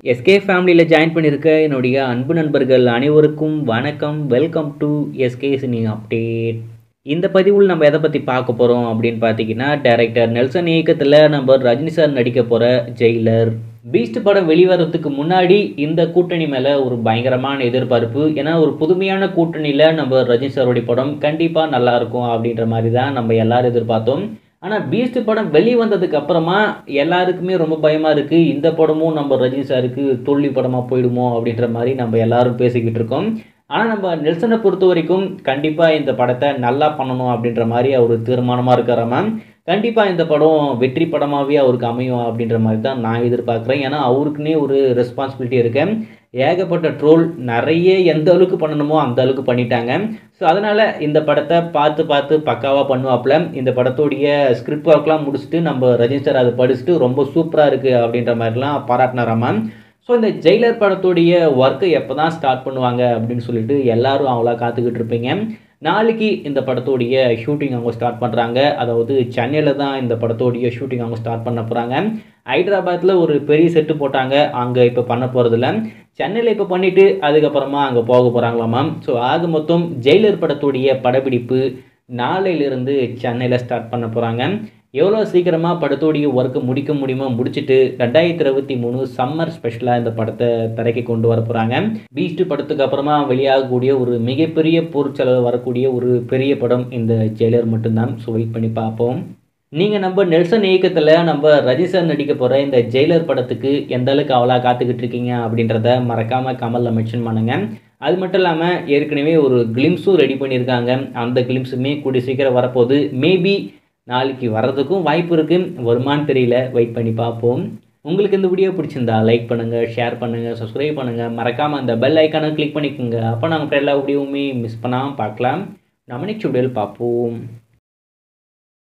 SK ஃபேமிலியில் join பண்ணியிருக்க என்னுடைய அன்பு நண்பர்கள் அனைவருக்கும் வணக்கம் welcome to SK cine update இந்த பதிவில் நம்ம எதை பற்றி பார்க்க போகிறோம் அப்படின்னு பார்த்தீங்கன்னா டைரக்டர் நெல்சன் இயக்கத்தில் நம்ம ரஜினி சார் நடிக்க போகிற ஜெயிலர் பீஸ்ட் படம் வெளிவரத்துக்கு முன்னாடி இந்த கூட்டணி மேலே ஒரு பயங்கரமான எதிர்பார்ப்பு ஏன்னா ஒரு புதுமையான கூட்டணியில் நம்ம ரஜினி சாருடைய படம் கண்டிப்பாக நல்லா இருக்கும் அப்படின்ற மாதிரி தான் நம்ம எல்லாரும் எதிர்பார்த்தோம் ஆனால் பீஸ்ட் படம் வெளி வந்ததுக்கு அப்புறமா எல்லாருக்குமே ரொம்ப பயமாக இருக்குது இந்த படமும் நம்ம ரஜினி சாருக்கு தோல்வி படமாக போயிடுமோ அப்படின்ற மாதிரி நம்ம எல்லாரும் பேசிக்கிட்டு இருக்கோம் ஆனால் நம்ம நெல்சனை பொறுத்த வரைக்கும் கண்டிப்பாக இந்த படத்தை நல்லா பண்ணணும் அப்படின்ற மாதிரி அவர் தீர்மானமாக இருக்கிறாம கண்டிப்பாக இந்த படம் வெற்றி படமாகவே அவருக்கு அமையும் அப்படின்ற மாதிரி தான் நான் எதிர்பார்க்குறேன் ஏன்னா அவருக்குன்னே ஒரு ரெஸ்பான்சிபிலிட்டி இருக்கு ஏகப்பட்ட ட்ரோல் நிறைய எந்த அளவுக்கு பண்ணணுமோ அந்த அளவுக்கு பண்ணிட்டாங்க ஸோ அதனால் இந்த படத்தை பார்த்து பார்த்து பக்காவாக பண்ணுவாப்புல இந்த படத்துடைய ஸ்கிரிப்ட் ஒர்க்லாம் முடிச்சுட்டு நம்ம ரஜினி சார் அதை படிச்சுட்டு ரொம்ப சூப்பராக இருக்குது அப்படின்ற மாதிரிலாம் பாராட்டினாராமா ஸோ இந்த ஜெயிலர் படத்துடைய ஒர்க்கை எப்போ தான் ஸ்டார்ட் பண்ணுவாங்க அப்படின்னு சொல்லிட்டு எல்லாரும் அவளா காத்துக்கிட்டு இருப்பீங்க நாளைக்கு இந்த படத்தோடைய ஷூட்டிங் அவங்க ஸ்டார்ட் பண்ணுறாங்க அதாவது சென்னையில் தான் இந்த படத்தோடைய ஷூட்டிங் அவங்க ஸ்டார்ட் பண்ண போகிறாங்க ஹைதராபாத்தில் ஒரு பெரிய செட்டு போட்டாங்க அங்கே இப்போ பண்ண போகிறதில்ல சென்னையில் இப்போ பண்ணிவிட்டு அதுக்கப்புறமா அங்கே போக போகிறாங்களாமா ஸோ ஆக மொத்தம் ஜெயிலர் படத்துடைய படப்பிடிப்பு நாளையிலிருந்து சென்னையில் ஸ்டார்ட் பண்ண போகிறாங்க எவ்வளோ சீக்கிரமாக படத்தோடைய ஒர்க்கு முடிக்க முடியுமோ முடிச்சுட்டு ரெண்டாயிரத்தி இருபத்தி மூணு சம்மர் ஸ்பெஷலாக இந்த படத்தை திரைக்கு கொண்டு வர போகிறாங்க பீஸ்ட் படத்துக்கு அப்புறமா வெளியாகக்கூடிய ஒரு மிகப்பெரிய பொருட்செலவு வரக்கூடிய ஒரு பெரிய படம் இந்த ஜெயிலர் மட்டும்தான் ஸோ வெயிட் பண்ணி பார்ப்போம் நீங்கள் நம்ம நெல்சன் இயக்கத்தில் நம்ம ரஜினி சார் நடிக்க போகிற இந்த ஜெயிலர் படத்துக்கு எந்த அளவுக்கு அவளாக காத்துக்கிட்டு இருக்கீங்க அப்படின்றத மறக்காமல் கமலில் மென்ஷன் பண்ணுங்கள் அது மட்டும் இல்லாமல் ஏற்கனவே ஒரு கிளிம்ஸும் ரெடி பண்ணியிருக்காங்க அந்த கிளிம்ஸுமே கூடிய சீக்கிரம் வரப்போகுது மேபி நாளைக்கு வர்றதுக்கும் வாய்ப்பு இருக்குது வருமானு தெரியல வெயிட் பண்ணி பார்ப்போம் உங்களுக்கு இந்த வீடியோ பிடிச்சிருந்தா லைக் பண்ணுங்கள் ஷேர் பண்ணுங்கள் சப்ஸ்கிரைப் பண்ணுங்கள் மறக்காமல் அந்த பெல் ஐக்கானை கிளிக் பண்ணிக்கோங்க அப்போ நாங்கள் எல்லா வீடியோவுமே மிஸ் பண்ணாமல் பார்க்கலாம் நம்ம நெக்ஸ்ட் வீடியோவில் பார்ப்போம்